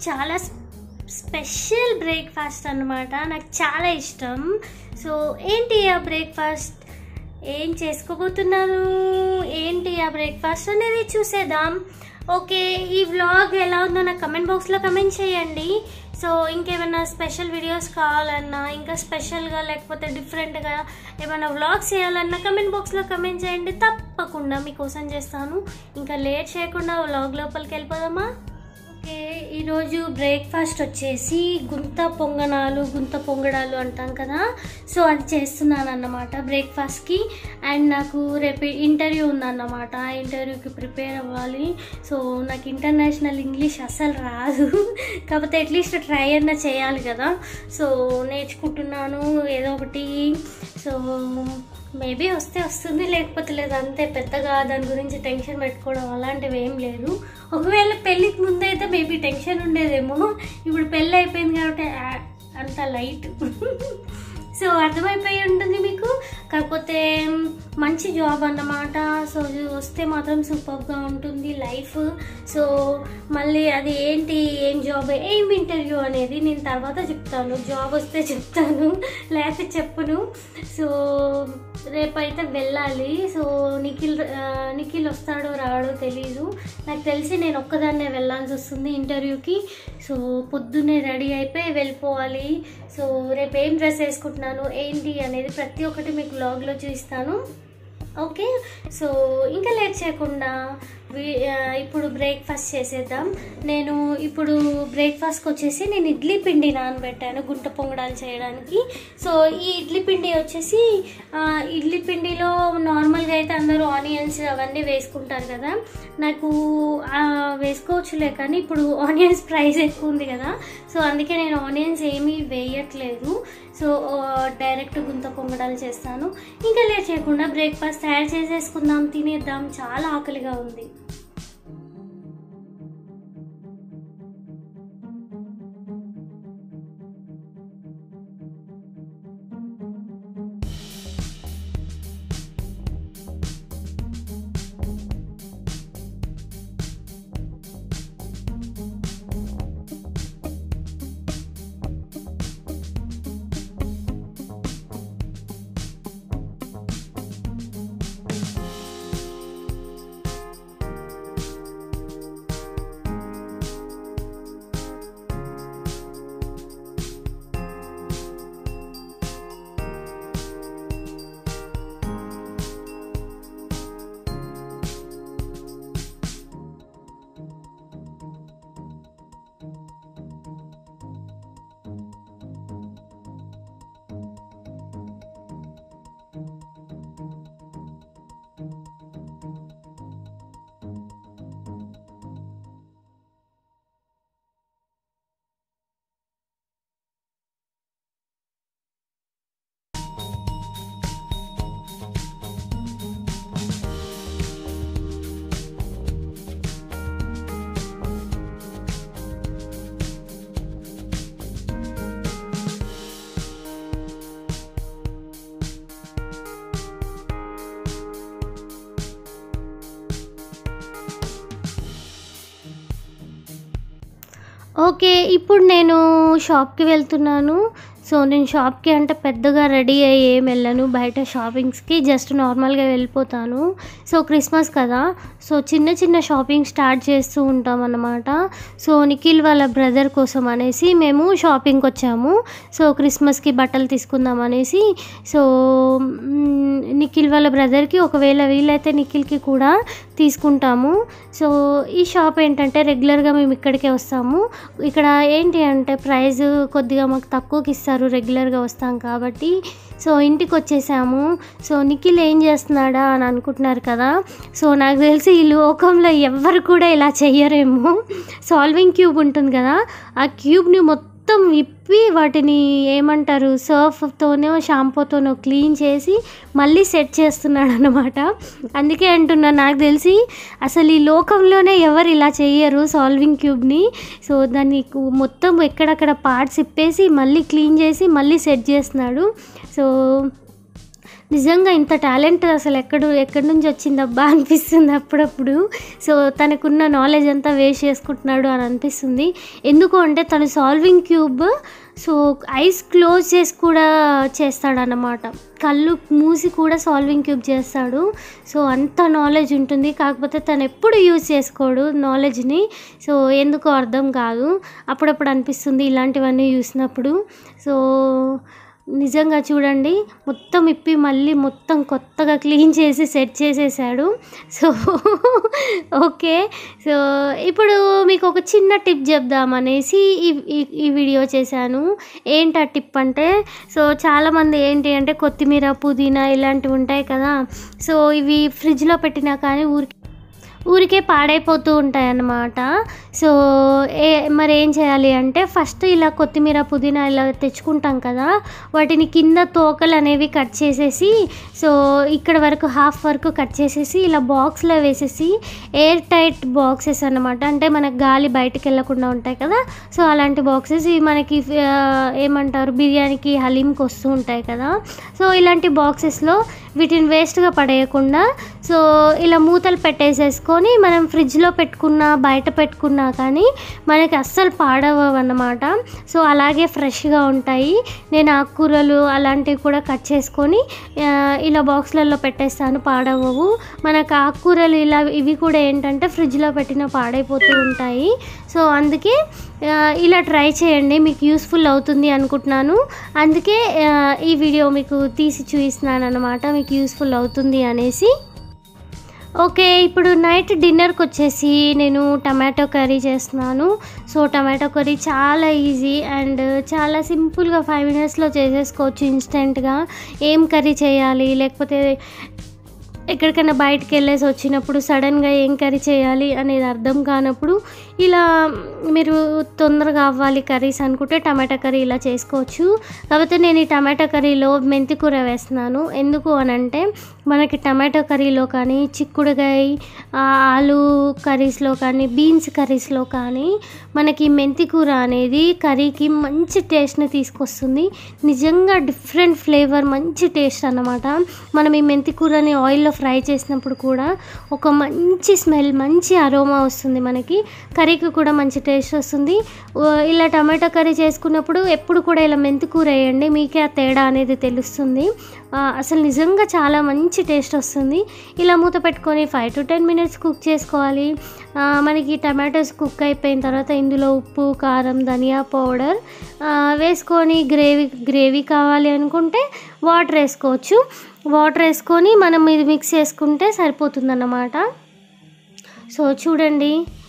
చాలా special breakfast అన్నమాట నాకు చాలా ఇష్టం సో ఏంటి ఆ బ్రేక్ఫాస్ట్ ఏం చేసుకోబోతున్నారు ఏంటి ఆ బ్రేక్ఫాస్ట్ అనేది చూసేద్దాం ఓకే ఈ వ్లాగ్ ఎలా ఉందో నాకు కమెంట్ బాక్స్లో కమెంట్ చేయండి సో ఇంకేమైనా స్పెషల్ వీడియోస్ కావాలన్నా ఇంకా స్పెషల్గా లేకపోతే డిఫరెంట్గా ఏమైనా వ్లాగ్స్ చేయాలన్నా కమెంట్ బాక్స్లో కమెంట్ చేయండి తప్పకుండా మీకోసం చేస్తాను ఇంకా లేట్ చేయకుండా వ్లాగ్ లోపలికి వెళ్ళిపోదామా ఓకే ఈరోజు బ్రేక్ఫాస్ట్ వచ్చేసి గుంత పొంగనాలు గుంత పొంగడాలు అంటాం కదా సో అది చేస్తున్నాను అన్నమాట బ్రేక్ఫాస్ట్కి అండ్ నాకు రేపు ఇంటర్వ్యూ ఉందన్నమాట ఆ ఇంటర్వ్యూకి ప్రిపేర్ అవ్వాలి సో నాకు ఇంటర్నేషనల్ ఇంగ్లీష్ అస్సలు రాదు కాకపోతే అట్లీస్ట్ ట్రై అన్నా చేయాలి కదా సో నేర్చుకుంటున్నాను ఏదో ఒకటి సో మేబీ వస్తే వస్తుంది లేకపోతే లేదు అంతే పెద్దగా దాని గురించి టెన్షన్ పెట్టుకోవడం అలాంటివి ఏం లేదు ఒకవేళ పెళ్ళికి ముందు అయితే మేబీ టెన్షన్ ఉండేదేమో ఇప్పుడు పెళ్ళి అయిపోయింది కాబట్టి ఆ, అంత లైట్ సో అర్థమైపోయి ఉంటుంది మీకు కాకపోతే మంచి జాబ్ అన్నమాట సో ఇది వస్తే మాత్రం సూపర్గా ఉంటుంది లైఫ్ సో మళ్ళీ అది ఏంటి ఏం జాబ్ ఏం ఇంటర్వ్యూ అనేది నేను తర్వాత చెప్తాను జాబ్ వస్తే చెప్తాను లేకపోతే చెప్పను సో రేపైతే వెళ్ళాలి సో నిఖిల్ ఆ, నిఖిల్ వస్తాడో రాడో తెలీదు నాకు తెలిసి నేను ఒక్కదాన్నే వెళ్ళాల్సి వస్తుంది ఇంటర్వ్యూకి సో పొద్దున్నే రెడీ అయిపోయి వెళ్ళిపోవాలి సో రేపు ఏం డ్రెస్ వేసుకుంటున్నాను ఏంటి అనేది ప్రతి ఒక్కటి మీకు బ్లాగ్లో చూపిస్తాను ఓకే సో ఇంకా లేట్ చేయకుండా వి- ఆ, ఇప్పుడు బ్రేక్ఫాస్ట్ చేసేద్దాం నేను ఇప్పుడు బ్రేక్ఫాస్ట్కి వచ్చేసి నేను ఇడ్లీ పిండి నానబెట్టాను గుంట పొంగడాలు చేయడానికి సో ఈ ఇడ్లీ పిండి వచ్చేసి ఆ, ఇడ్లీ పిండిలో నార్మల్గా అయితే అందరూ ఆనియన్స్ అవన్నీ వేసుకుంటారు కదా నాకు ఆ, వేసుకోవచ్చులే కానీ ఇప్పుడు ఆనియన్స్ ప్రైస్ ఎక్కువ ఉంది కదా సో అందుకే నేను ఆనియన్స్ ఏమీ వేయట్లేదు సో డైరెక్ట్ గుంత పొంగడాలు చేస్తాను ఇంకా లేట్ చేయకుండా బ్రేక్ఫాస్ట్ తయారు చేసేసుకుందాం తినేద్దాం చాలా ఆకలిగా ఉంది ఓకే ఇప్పుడు నేను షాప్కి వెళ్తున్నాను సో నేను షాప్కి అంటే పెద్దగా రెడీ అయ్యి ఏం వెళ్ళను బయట షాపింగ్స్కి జస్ట్ నార్మల్గా వెళ్ళిపోతాను సో క్రిస్మస్ కదా సో చిన్న చిన్న షాపింగ్ స్టార్ట్ చేస్తూ ఉంటాం అన్నమాట సో నిఖిల్ వాళ్ళ బ్రదర్ కోసం అనేసి మేము షాపింగ్కి వచ్చాము సో క్రిస్మస్కి బట్టలు తీసుకుందాం అనేసి సో మ్, నిఖిల్ వాళ్ళ బ్రదర్కి ఒకవేళ వీలైతే నిఖిల్కి కూడా తీసుకుంటాము సో ఈ షాప్ ఏంటంటే రెగ్యులర్గా మేము ఇక్కడికే వస్తాము ఇక్కడ ఏంటి అంటే ప్రైస్ కొద్దిగా మాకు తక్కువకి ఇస్తారు రెగ్యులర్గా వస్తాం కాబట్టి సో ఇంటికి వచ్చేసాము సో నిఖిల్ ఏం చేస్తున్నాడా అని అనుకుంటున్నారు కదా సో నాకు తెలిసి ఈ లోకంలో ఎవ్వరు కూడా ఇలా చెయ్యరేమో సాల్వింగ్ క్యూబ్ ఉంటుంది కదా ఆ క్యూబ్ని మొత్తం విప్పి వాటిని ఏమంటారు సర్ఫ్తోనో షాంపూతోనో క్లీన్ చేసి మళ్ళీ సెట్ చేస్తున్నాడు అనమాట అందుకే అంటున్నా నాకు తెలిసి అసలు ఈ లోకంలోనే ఎవరు ఇలా చెయ్యరు సాల్వింగ్ క్యూబ్ని సో దాన్ని కు- మొత్తం ఎక్కడక్కడ పార్ట్స్ ఇప్పేసి మళ్ళీ క్లీన్ చేసి మళ్ళీ సెట్ చేస్తున్నాడు సో నిజంగా ఇంత టాలెంట్ అసలు ఎక్కడ ఎక్కడి నుంచి వచ్చిందబ్బా అనిపిస్తుంది అప్పుడప్పుడు సో తనకున్న నాలెడ్జ్ అంతా వేస్ట్ చేసుకుంటున్నాడు అని అనిపిస్తుంది ఎందుకు అంటే తను solving cube so eyes close చేసి కూడా చేస్తాడనమాట కళ్ళు మూసి కూడా సాల్వింగ్ క్యూబ్ చేస్తాడు సో అంత నాలెడ్జ్ ఉంటుంది కాకపోతే తను ఎప్పుడు యూజ్ చేసుకోడు నాలెడ్జ్ని సో ఎందుకో అర్థం కాదు అప్పుడప్పుడు అనిపిస్తుంది ఇలాంటివన్నీ చూసినప్పుడు సో నిజంగా చూడండి మొత్తం ఇప్పి మళ్ళీ మొత్తం కొత్తగా క్లీన్ చేసి సెట్ చేసేసాడు సో ఓకే సో ఇప్పుడు మీకు ఒక చిన్న టిప్ చెప్దామనేసి ఈ ఈ- ఈ వీడియో చేశాను ఏంటి ఆ టిప్ అంటే సో చాలామంది ఏంటి అంటే కొత్తిమీర పుదీనా ఇలాంటివి ఉంటాయి కదా సో ఇవి ఫ్రిడ్జ్లో పెట్టినా కానీ ఊరికి ఊరికే పాడైపోతూ ఉంటాయి అన్నమాట సో ఏ మరి ఏం చేయాలి అంటే ఫస్ట్ ఇలా కొత్తిమీర పుదీనా ఇలా తెచ్చుకుంటాం కదా వాటిని కింద తోకలు అనేవి కట్ చేసేసి సో ఇక్కడ వరకు హాఫ్ వరకు కట్ చేసేసి ఇలా బాక్స్లో వేసేసి ఎయిర్ టైట్ బాక్సెస్ అన్నమాట అంటే మనకు గాలి బయటికి వెళ్ళకుండా ఉంటాయి కదా సో అలాంటి బాక్సెస్ ఇవి మనకి ఆ, ఏమంటారు బిర్యానీకి హలీంకి వస్తూ ఉంటాయి కదా సో ఇలాంటి బాక్సెస్లో వీటిని వేస్ట్గా పడేయకుండా సో ఇలా మూతలు పెట్టేసేసుకొని మనం ఫ్రిడ్జ్లో పెట్టుకున్నా బయట పెట్టుకున్నా కానీ మనకి అస్సలు పాడవవు అన్నమాట సో అలాగే ఫ్రెష్గా ఉంటాయి నేను ఆకుకూరలు అలాంటివి కూడా కట్ చేసుకొని ఆ, ఇలా బాక్స్లలో పెట్టేస్తాను పాడవవు మనకు ఆకుకూరలు ఇలా ఇవి కూడా ఏంటంటే ఫ్రిడ్జ్లో పెట్టిన పాడైపోతూ ఉంటాయి సో అందుకే ఆ, ఇలా ట్రై చేయండి మీకు యూస్ఫుల్ అవుతుంది అనుకుంటున్నాను అందుకే ఆ, ఈ వీడియో మీకు తీసి చూపిస్తున్నాను అనమాట మీకు యూస్ఫుల్ అవుతుంది అనేసి ఓకే ఇప్పుడు నైట్ డిన్నర్కి వచ్చేసి నేను టమాటో కర్రీ చేస్తున్నాను సో టమాటో కర్రీ చాలా ఈజీ అండ్ చాలా సింపుల్గా ఫైవ్ మినిట్స్లో చేసేసుకోవచ్చు ఇన్స్టెంట్గా ఏం కర్రీ చేయాలి లేకపోతే ఎక్కడికైనా బయటికి వెళ్ళేసి వచ్చినప్పుడు సడన్గా ఏం కర్రీ చేయాలి అనేది అర్థం కానప్పుడు ఇలా మీరు తొందరగా అవ్వాలి కర్రీస్ అనుకుంటే టమాటా కర్రీ ఇలా చేసుకోవచ్చు కాకపోతే నేను ఈ టమాటా కర్రీలో మెంతి కూర వేస్తున్నాను ఎందుకు అని అంటే మనకి టమాటో కర్రీలో కానీ చిక్కుడుగాయ ఆ, ఆలు కర్రీస్లో కానీ బీన్స్ కర్రీస్లో కానీ మనకి మెంతి కూర అనేది కర్రీకి మంచి టేస్ట్ని తీసుకొస్తుంది నిజంగా డిఫరెంట్ ఫ్లేవర్ మంచి టేస్ట్ అన్నమాట మనం ఈ మెంతి కూరని ఆయిల్లో ఫ్రై చేసినప్పుడు కూడా ఒక మంచి స్మెల్ మంచి అరోమా వస్తుంది మనకి కర్రీకి కూడా మంచి టేస్ట్ వస్తుంది ఓ, ఇలా టమాటా కర్రీ చేసుకున్నప్పుడు ఎప్పుడు కూడా ఇలా మెంతి కూర వేయండి మీకే ఆ తేడా అనేది తెలుస్తుంది ఆ, అసలు నిజంగా చాలా మంచి టేస్ట్ వస్తుంది ఇలా మూత పెట్టుకొని five to ten minutes cook చేసుకోవాలి ఆ, మనకి టమాటోస్ కుక్ అయిపోయిన తర్వాత ఇందులో ఉప్పు కారం ధనియా పౌడర్ ఆ, వేసుకొని గ్రేవీ గ్రేవీ కావాలి అనుకుంటే వాటర్ వేసుకోవచ్చు వాటర్ వేసుకొని మనం ఇది మిక్స్ చేసుకుంటే సరిపోతుందన్నమాట సో చూడండి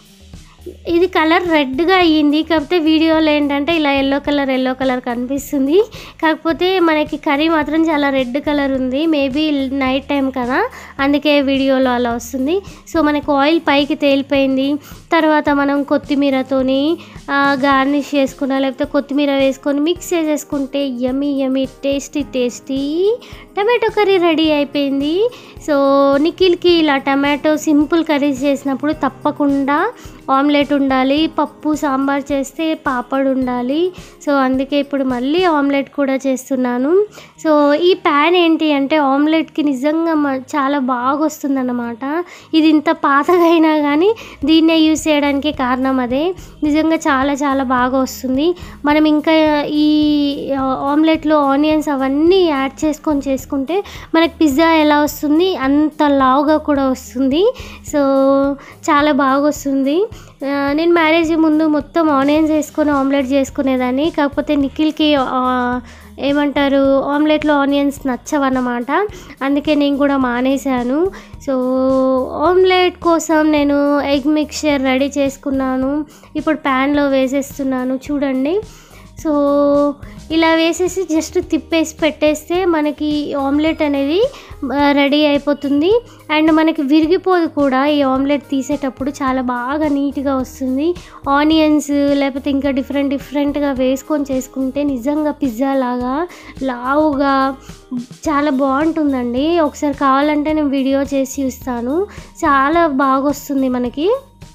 ఇది కలర్ రెడ్గా అయ్యింది కాకపోతే వీడియోలో ఏంటంటే ఇలా ఎల్లో కలర్ ఎల్లో కలర్ కనిపిస్తుంది కాకపోతే మనకి కర్రీ మాత్రం చాలా రెడ్ కలర్ ఉంది మేబీ నైట్ టైం కదా అందుకే వీడియోలో అలా వస్తుంది సో మనకు ఆయిల్ పైకి తేలిపోయింది తర్వాత మనం కొత్తిమీరతోని గార్నిష్ చేసుకున్నా లేకపోతే కొత్తిమీర వేసుకొని మిక్స్ చేసేసుకుంటే yummy yummy tasty tasty tomato curry ready అయిపోయింది సో నిఖిల్కి ఇలా టమాటో సింపుల్ కర్రీస్ చేసినప్పుడు తప్పకుండా ఆమ్లెట్ ఉండాలి పప్పు సాంబార్ చేస్తే పాపడ్ ఉండాలి సో అందుకే ఇప్పుడు మళ్ళీ ఆమ్లెట్ కూడా చేస్తున్నాను సో ఈ ప్యాన్ ఏంటి అంటే ఆమ్లెట్కి నిజంగా మ- చాలా బాగా వస్తుందన్నమాట ఇది ఇంత పాతగా అయినా కానీ దీన్నే యూస్ చేయడానికి కారణం అదే నిజంగా చాలా చాలా బాగా వస్తుంది మనం ఇంకా ఈ ఆమ్లెట్లో ఆనియన్స్ అవన్నీ యాడ్ చేసుకొని చేసుకుంటే మనకి పిజ్జా ఎలా వస్తుంది అంత లావుగా కూడా వస్తుంది సో చాలా బాగా వస్తుంది ఆ, నేను మ్యారేజ్ ముందు మొత్తం ఆనియన్స్ వేసుకొని ఆమ్లెట్ చేసుకునేదాన్ని కాకపోతే నిఖిల్కి ఆ, ఏమంటారు ఆమ్లెట్లో ఆనియన్స్ నచ్చవన్నమాట అందుకే నేను కూడా మానేశాను సో ఆమ్లెట్ కోసం నేను ఎగ్ మిక్చర్ రెడీ చేసుకున్నాను ఇప్పుడు ప్యాన్లో వేసేస్తున్నాను చూడండి సో ఇలా వేసేసి జస్ట్ తిప్పేసి పెట్టేస్తే మనకి ఆమ్లెట్ అనేది రెడీ అయిపోతుంది అండ్ మనకి విరిగిపోదు కూడా ఈ ఆమ్లెట్ తీసేటప్పుడు చాలా బాగా నీట్గా వస్తుంది ఆనియన్స్ లేకపోతే ఇంకా డిఫరెంట్ డిఫరెంట్గా వేసుకొని చేసుకుంటే నిజంగా పిజ్జా లాగా లావుగా చాలా బాగుంటుందండి ఒకసారి కావాలంటే నేను వీడియో చేసి ఇస్తాను చాలా బాగా వస్తుంది మనకి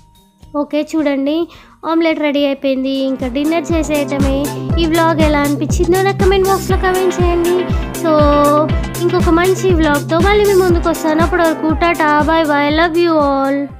ఓకే చూడండి ఆమ్లెట్ రెడీ అయిపోయింది ఇంకా డిన్నర్ చేసేయటమే ఈ వ్లాగ్ ఎలా అనిపించిందో నాకు కమెంట్ బాక్స్లో కమెంట్ చేయండి సో ఇంకొక మంచి వ్లాగ్తో మళ్ళీ మీ ముందుకు వస్తాను అప్పటి వరకు ta ta bye bye love you all